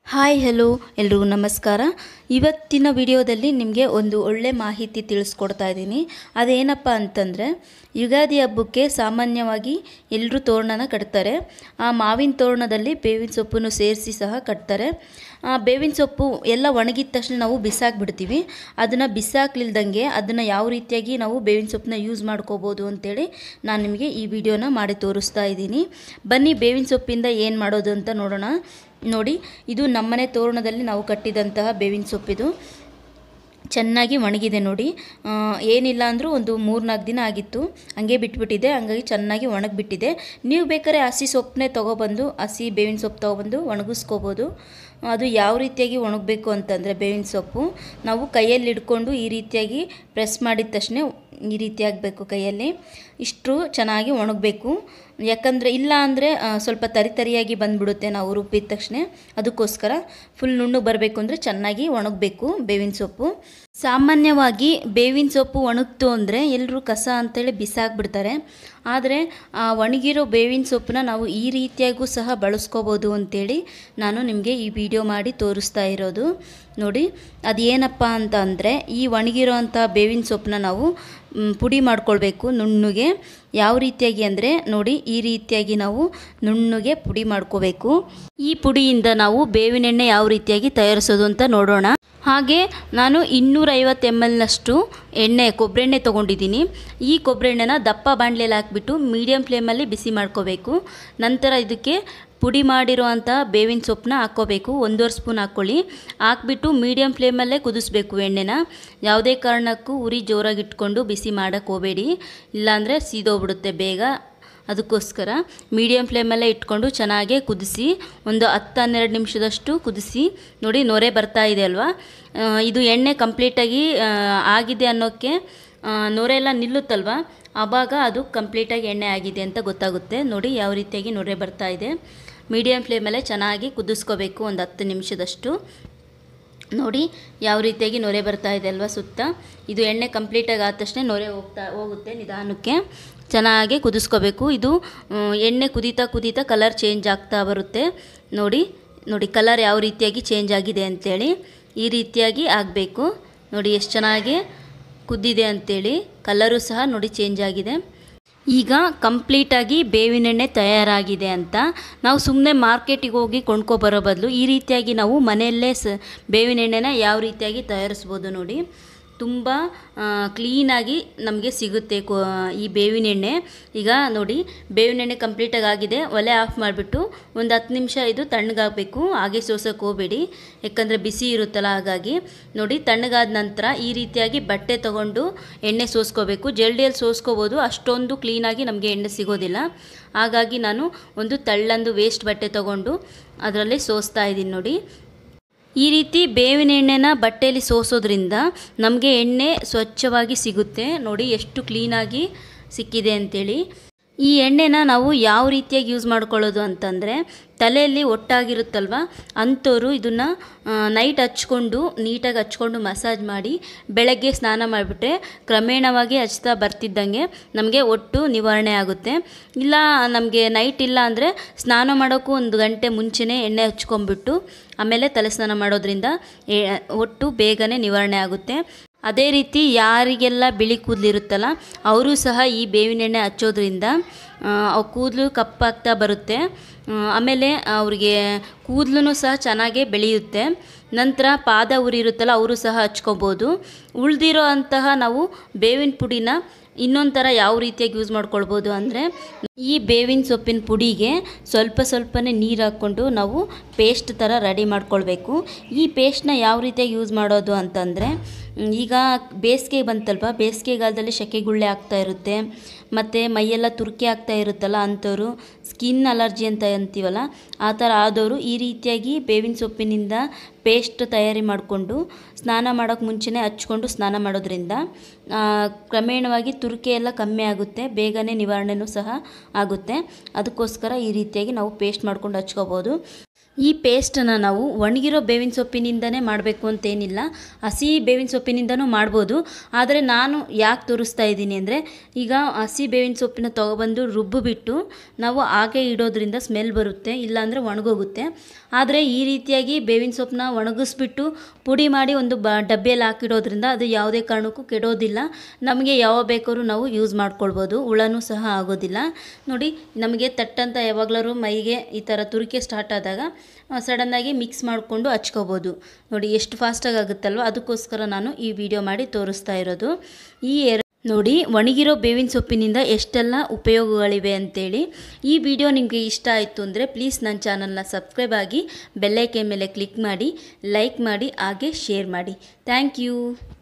hi hello ಎಲ್ರಿಗೂ ನಮಸ್ಕಾರ ಇವತ್ತಿನ ವಿಡಿಯೋದಲ್ಲಿ ನಿಮಗೆ ಒಂದು ಒಳ್ಳೆ ಮಾಹಿತಿ ತಿಳಿಸ್ಕೊಡ್ತಾ ಇದ್ದೀನಿ ಅದೇನಪ್ಪ ಅಂತಂದರೆ ಯುಗಾದಿ ಹಬ್ಬಕ್ಕೆ ಸಾಮಾನ್ಯವಾಗಿ ಎಲ್ಲರೂ ತೋರಣನ ಕಟ್ತಾರೆ ಆ ಮಾವಿನ ತೋರಣದಲ್ಲಿ ಬೇವಿನ ಸೊಪ್ಪನ್ನು ಸೇರಿಸಿ ಸಹ ಕಟ್ತಾರೆ ಆ ಬೇವಿನ ಸೊಪ್ಪು ಎಲ್ಲ ಒಣಗಿದ ತಕ್ಷಣ ನಾವು ಬಿಸಾಕ್ಬಿಡ್ತೀವಿ ಅದನ್ನು ಬಿಸಾಕ್ಲಿಲ್ದಂಗೆ ಅದನ್ನು ಯಾವ ರೀತಿಯಾಗಿ ನಾವು ಬೇವಿನ ಸೊಪ್ಪನ್ನ ಯೂಸ್ ಮಾಡ್ಕೋಬೋದು ಅಂತೇಳಿ ನಾನು ನಿಮಗೆ ಈ ವಿಡಿಯೋನ ಮಾಡಿ ತೋರಿಸ್ತಾ ಇದ್ದೀನಿ ಬನ್ನಿ ಬೇವಿನ ಸೊಪ್ಪಿಂದ ಏನು ಮಾಡೋದು ಅಂತ ನೋಡೋಣ ನೋಡಿ ಇದು ನಮ್ಮನೆ ತೋರಣದಲ್ಲಿ ನಾವು ಕಟ್ಟಿದಂತಹ ಬೇವಿನ ಸೊಪ್ಪಿದು ಚೆನ್ನಾಗಿ ಒಣಗಿದೆ ನೋಡಿ ಆ, ಏನಿಲ್ಲ ಅಂದರೂ ಒಂದು ಮೂರು ನಾಲ್ಕು ದಿನ ಆಗಿತ್ತು ಹಂಗೆ ಬಿಟ್ಬಿಟ್ಟಿದೆ ಹಂಗಾಗಿ ಚೆನ್ನಾಗಿ ಒಣಗಿಬಿಟ್ಟಿದೆ ನೀವು ಬೇಕಾದ್ರೆ ಹಸಿ ಸೊಪ್ಪನ್ನೇ ತೊಗೊಬಂದು ಹಸಿ ಬೇವಿನ ಸೊಪ್ಪು ತೊಗೊಬಂದು ಒಣಗಿಸ್ಕೋಬೋದು ಅದು ಯಾವ ರೀತಿಯಾಗಿ ಒಣಗಬೇಕು ಅಂತಂದರೆ ಬೇವಿನ ಸೊಪ್ಪು ನಾವು ಕೈಯಲ್ಲಿ ಹಿಡ್ಕೊಂಡು ಈ ರೀತಿಯಾಗಿ ಪ್ರೆಸ್ ಮಾಡಿದ ತಕ್ಷಣ ಈ ರೀತಿ ಆಗಬೇಕು ಕೈಯಲ್ಲಿ ಇಷ್ಟು ಚೆನ್ನಾಗಿ ಒಣಗಬೇಕು ಯಾಕಂದರೆ ಇಲ್ಲ ಅಂದರೆ ಸ್ವಲ್ಪ ತರಿ ತರಿಯಾಗಿ ಬಂದ್ಬಿಡುತ್ತೆ ನಾವು ರುಬ್ಬಿದ ತಕ್ಷಣ ಅದಕ್ಕೋಸ್ಕರ ಫುಲ್ ನುಣ್ಣಗೆ ಬರಬೇಕು ಅಂದರೆ ಚೆನ್ನಾಗಿ ಒಣಗಬೇಕು ಬೇವಿನ ಸೊಪ್ಪು ಸಾಮಾನ್ಯವಾಗಿ ಬೇವಿನ ಸೊಪ್ಪು ಒಣಗ್ತು ಅಂದರೆ ಎಲ್ಲರೂ ಕಸ ಅಂತೇಳಿ ಬಿಸಾಕ್ಬಿಡ್ತಾರೆ ಆದರೆ ಆ ಒಣಗಿರೋ ಬೇವಿನ ಸೊಪ್ಪನ್ನ ನಾವು ಈ ರೀತಿಯಾಗೂ ಸಹ ಬಳಸ್ಕೋಬೋದು ಅಂತೇಳಿ ನಾನು ನಿಮಗೆ ಈ ವಿಡಿಯೋ ಮಾಡಿ ತೋರಿಸ್ತಾ ಇರೋದು ನೋಡಿ ಅದೇನಪ್ಪ ಅಂತ ಅಂದರೆ ಈ ಒಣಗಿರೋ ಅಂಥ ಬೇವಿನ ಸೊಪ್ಪನ್ನ ನಾವು ಮ್, ಪುಡಿ ಮಾಡ್ಕೊಳ್ಬೇಕು ನುಣ್ಣಗೆ ಯಾವ ರೀತಿಯಾಗಿ ಅಂದರೆ ನೋಡಿ ಈ ರೀತಿಯಾಗಿ ನಾವು ನುಣ್ಣಗೆ ಪುಡಿ ಮಾಡ್ಕೋಬೇಕು ಈ ಪುಡಿಯಿಂದ ನಾವು ಬೇವಿನೆಣ್ಣೆ ಯಾವ ರೀತಿಯಾಗಿ ತಯಾರಿಸೋದು ಅಂತ ನೋಡೋಣ ಹಾಗೆ ನಾನು ಇನ್ನೂರೈವತ್ತು ಎಮ್ ಎಲ್ನಷ್ಟು ಎಣ್ಣೆ ಕೊಬ್ಬರೆಣ್ಣೆ ತೊಗೊಂಡಿದ್ದೀನಿ ಈ ಕೊಬ್ಬರೆಣ್ಣೆನ ದಪ್ಪ ಬಾಣಲೆಯಲ್ಲಿ ಹಾಕ್ಬಿಟ್ಟು ಮೀಡಿಯಮ್ ಫ್ಲೇಮಲ್ಲಿ ಬಿಸಿ ಮಾಡ್ಕೋಬೇಕು ನಂತರ ಇದಕ್ಕೆ ಪುಡಿ ಮಾಡಿರುವಂಥ ಬೇವಿನ ಸೊಪ್ಪನ್ನ ಹಾಕ್ಕೋಬೇಕು ಒಂದೂವರೆ ಸ್ಪೂನ್ ಹಾಕ್ಕೊಳ್ಳಿ ಹಾಕ್ಬಿಟ್ಟು ಮೀಡಿಯಮ್ ಫ್ಲೇಮಲ್ಲೇ ಕುದಿಸ್ಬೇಕು ಎಣ್ಣೆನ ಯಾವುದೇ ಕಾರಣಕ್ಕೂ ಉರಿ ಜೋರಾಗಿ ಇಟ್ಕೊಂಡು ಬಿಸಿ ಮಾಡೋಕ್ಕೆ ಹೋಗಬೇಡಿ ಇಲ್ಲಾಂದರೆ ಸೀದೋಗ್ಬಿಡುತ್ತೆ ಬೇಗ ಅದಕ್ಕೋಸ್ಕರ ಮೀಡಿಯಮ್ ಫ್ಲೇಮಲ್ಲೇ ಇಟ್ಕೊಂಡು ಚೆನ್ನಾಗೆ ಕುದಿಸಿ ಒಂದು ಹತ್ತು ಹನ್ನೆರಡು ನಿಮಿಷದಷ್ಟು ಕುದಿಸಿ ನೋಡಿ ನೊರೆ ಬರ್ತಾ ಇದೆ ಅಲ್ವಾ ಆ, ಇದು ಎಣ್ಣೆ ಕಂಪ್ಲೀಟಾಗಿ ಆ, ಆಗಿದೆ ಅನ್ನೋಕ್ಕೆ ಆ, ನೊರೆ ಎಲ್ಲ ನಿಲ್ಲುತ್ತಲ್ವ ಆವಾಗ ಅದು ಕಂಪ್ಲೀಟಾಗಿ ಎಣ್ಣೆ ಆಗಿದೆ ಅಂತ ಗೊತ್ತಾಗುತ್ತೆ ನೋಡಿ ಯಾವ ರೀತಿಯಾಗಿ ನೊರೆ ಬರ್ತಾ ಇದೆ ಮೀಡಿಯಮ್ ಫ್ಲೇಮಲ್ಲೇ ಚೆನ್ನಾಗಿ ಕುದಿಸ್ಕೋಬೇಕು ಒಂದು ಹತ್ತು ನಿಮಿಷದಷ್ಟು ನೋಡಿ ಯಾವ ರೀತಿಯಾಗಿ ನೊರೆ ಬರ್ತಾ ಇದೆ ಅಲ್ವಾ ಸುತ್ತ ಇದು ಎಣ್ಣೆ ಕಂಪ್ಲೀಟಾಗಿ ಆದ ತಕ್ಷಣ ನೊರೆ ಹೋಗ್ತಾ ಹೋಗುತ್ತೆ ನಿಧಾನಕ್ಕೆ ಚೆನ್ನಾಗಿ ಕುದಿಸ್ಕೋಬೇಕು ಇದು ಮ್, ಎಣ್ಣೆ ಕುದೀತಾ ಕುದೀತಾ ಕಲರ್ ಚೇಂಜ್ ಆಗ್ತಾ ಬರುತ್ತೆ ನೋಡಿ ನೋಡಿ ಕಲರ್ ಯಾವ ರೀತಿಯಾಗಿ ಚೇಂಜ್ ಆಗಿದೆ ಅಂತೇಳಿ ಈ ರೀತಿಯಾಗಿ ಆಗಬೇಕು ನೋಡಿ ಎಷ್ಟು ಚೆನ್ನಾಗಿ ಕುದ್ದಿದೆ ಅಂತೇಳಿ ಕಲರು ಸಹ ನೋಡಿ ಚೇಂಜ್ ಆಗಿದೆ ಈಗ ಕಂಪ್ಲೀಟಾಗಿ ಬೇವಿನೆಣ್ಣೆ ತಯಾರಾಗಿದೆ ಅಂತ ನಾವು ಸುಮ್ಮನೆ ಮಾರ್ಕೆಟಿಗೆ ಹೋಗಿ ಕೊಂಡ್ಕೊಬರೋ ಬದಲು ಈ ರೀತಿಯಾಗಿ ನಾವು ಮನೆಯಲ್ಲೇ ಸ ಬೇವಿನೆಣ್ಣೆನ ಯಾವ ರೀತಿಯಾಗಿ ತಯಾರಿಸ್ಬೋದು ನೋಡಿ ತುಂಬ ಕ್ಲೀನಾಗಿ ನಮಗೆ ಸಿಗುತ್ತೆ ಕೊ- ಈ ಬೇವಿನೆಣ್ಣೆ ಈಗ ನೋಡಿ ಬೇವಿನೆಣ್ಣೆ ಕಂಪ್ಲೀಟಾಗಿ ಆಗಿದೆ ಒಲೆ ಆಫ್ ಮಾಡಿಬಿಟ್ಟು ಒಂದು ಹತ್ತು ನಿಮಿಷ ಇದು ತಣ್ಣಗಾಗಬೇಕು ಹಾಗೆ ಸೋಸೋಕೆ ಹೋಗಬೇಡಿ ಯಾಕಂದರೆ ಬಿಸಿ ಇರುತ್ತಲ್ಲ ಹಾಗಾಗಿ ನೋಡಿ ತಣ್ಣಗಾದ ನಂತರ ಈ ರೀತಿಯಾಗಿ ಬಟ್ಟೆ ತಗೊಂಡು ಎಣ್ಣೆ ಸೋಸ್ಕೋಬೇಕು ಜಲ್ಡಿಯಲ್ಲಿ ಸೋಸ್ಕೋಬೋದು ಅಷ್ಟೊಂದು ಕ್ಲೀನಾಗಿ ನಮಗೆ ಎಣ್ಣೆ ಸಿಗೋದಿಲ್ಲ ಹಾಗಾಗಿ ನಾನು ಒಂದು ತಳ್ಳಂದು ವೇಸ್ಟ್ ಬಟ್ಟೆ ತಗೊಂಡು ಅದರಲ್ಲಿ ಸೋಸ್ತಾ ಇದ್ದೀನಿ ನೋಡಿ ಈ ರೀತಿ ಬೇವಿನ ಎಣ್ಣೆನ ಬಟ್ಟೆಯಲ್ಲಿ ಸೋಸೋದ್ರಿಂದ ನಮಗೆ ಎಣ್ಣೆ ಸ್ವಚ್ಛವಾಗಿ ಸಿಗುತ್ತೆ ನೋಡಿ ಎಷ್ಟು ಕ್ಲೀನಾಗಿ ಸಿಕ್ಕಿದೆ ಅಂತೇಳಿ ಈ ಎಣ್ಣೆನ ನಾವು ಯಾವ ರೀತಿಯಾಗಿ ಯೂಸ್ ಮಾಡ್ಕೊಳ್ಳೋದು ಅಂತಂದರೆ ತಲೆಯಲ್ಲಿ ಒಟ್ಟಾಗಿರುತ್ತಲ್ವ ಅಂಥವ್ರು ಇದನ್ನು ನೈಟ್ ಹಚ್ಕೊಂಡು ನೀಟಾಗಿ ಹಚ್ಕೊಂಡು ಮಸಾಜ್ ಮಾಡಿ ಬೆಳಗ್ಗೆ ಸ್ನಾನ ಮಾಡಿಬಿಟ್ರೆ ಕ್ರಮೇಣವಾಗಿ ಹಚ್ತಾ ಬರ್ತಿದ್ದಂಗೆ ನಮಗೆ ಒಟ್ಟು ನಿವಾರಣೆ ಆಗುತ್ತೆ ಇಲ್ಲ ನಮಗೆ ನೈಟ್ ಇಲ್ಲ ಅಂದರೆ ಸ್ನಾನ ಮಾಡೋಕ್ಕೂ ಒಂದು ಗಂಟೆ ಮುಂಚೆನೇ ಎಣ್ಣೆ ಹಚ್ಕೊಂಡ್ಬಿಟ್ಟು ಆಮೇಲೆ ತಲೆ ಸ್ನಾನ ಮಾಡೋದ್ರಿಂದ ಎ- ಒಟ್ಟು ಬೇಗನೆ ನಿವಾರಣೆ ಆಗುತ್ತೆ ಅದೇ ರೀತಿ ಯಾರಿಗೆಲ್ಲ ಬಿಳಿ ಕೂದಲಿರುತ್ತಲ್ಲ ಅವರು ಸಹ ಈ ಬೇವಿನ ಎಣ್ಣೆ ಹಚ್ಚೋದ್ರಿಂದ ಆ, ಅವು ಕೂದಲು ಕಪ್ಪಾಗ್ತಾ ಬರುತ್ತೆ ಆ, ಆಮೇಲೆ ಅವ್ರಿಗೆ ಕೂದಲು ಸಹ ಚೆನ್ನಾಗೇ ಬೆಳೆಯುತ್ತೆ ನಂತರ ಪಾದ ಉರಿ ಇರುತ್ತಲ್ಲ ಅವರು ಸಹ ಹಚ್ಕೊಬೋದು ಉಳಿದಿರೋ ಅಂತಹ ನಾವು ಬೇವಿನ ಪುಡಿನ ಇನ್ನೊಂದು ಥರ ಯಾವ ರೀತಿಯಾಗಿ ಯೂಸ್ ಮಾಡ್ಕೊಳ್ಬೋದು ಅಂದರೆ ಈ ಬೇವಿನ ಸೊಪ್ಪಿನ ಪುಡಿಗೆ ಸ್ವಲ್ಪ ಸ್ವಲ್ಪನೇ ನೀರು ಹಾಕ್ಕೊಂಡು ನಾವು ಪೇಸ್ಟ್ ಥರ ರೆಡಿ ಮಾಡ್ಕೊಳ್ಬೇಕು ಈ ಪೇಸ್ಟ್ನ ಯಾವ ರೀತಿಯಾಗಿ ಯೂಸ್ ಮಾಡೋದು ಅಂತಂದರೆ ಮ್, ಈಗ ಬೇಸಿಗೆ ಬಂತಲ್ವ ಬೇಸಿಗೆಗಾಲದಲ್ಲಿ ಸೆಕೆಗುಳ್ಳೆ ಆಗ್ತಾ ಇರುತ್ತೆ ಮತ್ತು ಮೈಯೆಲ್ಲ ತುರ್ಕೆ ಆಗ್ತಾ ಇರುತ್ತಲ್ಲ ಅಂಥವ್ರು ಸ್ಕಿನ್ ಅಲರ್ಜಿ ಅಂತ ಅಂತೀವಲ್ಲ ಆ ಥರ ಆದವರು ಈ ರೀತಿಯಾಗಿ ಬೇವಿನ ಸೊಪ್ಪಿನಿಂದ ಪೇಸ್ಟ್ ತಯಾರಿ ಮಾಡಿಕೊಂಡು ಸ್ನಾನ ಮಾಡೋಕ್ಕೆ ಮುಂಚೆನೇ ಹಚ್ಕೊಂಡು ಸ್ನಾನ ಮಾಡೋದ್ರಿಂದ ಆ, ಕ್ರಮೇಣವಾಗಿ ತುರ್ಕೆ ಎಲ್ಲ ಕಮ್ಮಿ ಆಗುತ್ತೆ ಬೇಗನೆ ನಿವಾರಣೆನೂ ಸಹ ಆಗುತ್ತೆ ಅದಕ್ಕೋಸ್ಕರ ಈ ರೀತಿಯಾಗಿ ನಾವು ಪೇಸ್ಟ್ ಮಾಡ್ಕೊಂಡು ಹಚ್ಕೋಬೋದು ಈ ಪೇಸ್ಟನ್ನು ನಾವು ಒಣಗಿರೋ ಬೇವಿನ ಸೊಪ್ಪಿನಿಂದನೇ ಮಾಡಬೇಕು ಅಂತೇನಿಲ್ಲ ಹಸಿ ಬೇವಿನ ಸೊಪ್ಪಿನಿಂದನೂ ಮಾಡ್ಬೋದು ಆದರೆ ನಾನು ಯಾಕೆ ತೋರಿಸ್ತಾ ಇದ್ದೀನಿ ಅಂದರೆ ಈಗ ಹಸಿ ಬೇವಿನ ಸೊಪ್ಪಿನ ತೊಗೊಬಂದು ರುಬ್ಬಿಬಿಟ್ಟು ನಾವು ಹಾಗೆ ಇಡೋದ್ರಿಂದ ಸ್ಮೆಲ್ ಬರುತ್ತೆ ಇಲ್ಲಾಂದರೆ ಒಣಗೋಗುತ್ತೆ ಆದರೆ ಈ ರೀತಿಯಾಗಿ ಬೇವಿನ ಸೊಪ್ಪನ್ನ ಒಣಗಿಸ್ಬಿಟ್ಟು ಪುಡಿ ಮಾಡಿ ಒಂದು ಬ ಡಬ್ಬಿಯಲ್ಲಿ ಹಾಕಿಡೋದ್ರಿಂದ ಅದು ಯಾವುದೇ ಕಾರಣಕ್ಕೂ ಕೆಡೋದಿಲ್ಲ ನಮಗೆ ಯಾವಾಗ ಬೇಕಾದ್ರೂ ನಾವು ಯೂಸ್ ಮಾಡ್ಕೊಳ್ಬೋದು ಹುಳನೂ ಸಹ ಆಗೋದಿಲ್ಲ ನೋಡಿ ನಮಗೆ ತಟ್ಟಂತ ಯಾವಾಗಲಾದ್ರು ಮೈಗೆ ಈ ಥರ ತುರಿಕೆ ಸ್ಟಾರ್ಟ್ ಆದಾಗ ಸಡನ್ನಾಗಿ ಮಿಕ್ಸ್ ಮಾಡಿಕೊಂಡು ಹಚ್ಕೋಬೋದು ನೋಡಿ ಎಷ್ಟು ಫಾಸ್ಟಾಗಿ ಆಗುತ್ತಲ್ವ ಅದಕ್ಕೋಸ್ಕರ ನಾನು ಈ ವಿಡಿಯೋ ಮಾಡಿ ತೋರಿಸ್ತಾ ಇರೋದು ಈ ಎರ ನೋಡಿ ಒಣಗಿರೋ ಬೇವಿನ ಸೊಪ್ಪಿನಿಂದ ಎಷ್ಟೆಲ್ಲ ಉಪಯೋಗಗಳಿವೆ ಅಂತೇಳಿ ಈ ವಿಡಿಯೋ ನಿಮಗೆ ಇಷ್ಟ ಆಯಿತು ಅಂದರೆ ಪ್ಲೀಸ್ ನನ್ನ ಚಾನಲ್ನ ಸಬ್ಸ್ಕ್ರೈಬ್ ಆಗಿ ಬೆಲ್ಲೈಕೆ ಮೇಲೆ ಕ್ಲಿಕ್ ಮಾಡಿ ಲೈಕ್ ಮಾಡಿ ಹಾಗೆ ಶೇರ್ ಮಾಡಿ ಥ್ಯಾಂಕ್ ಯು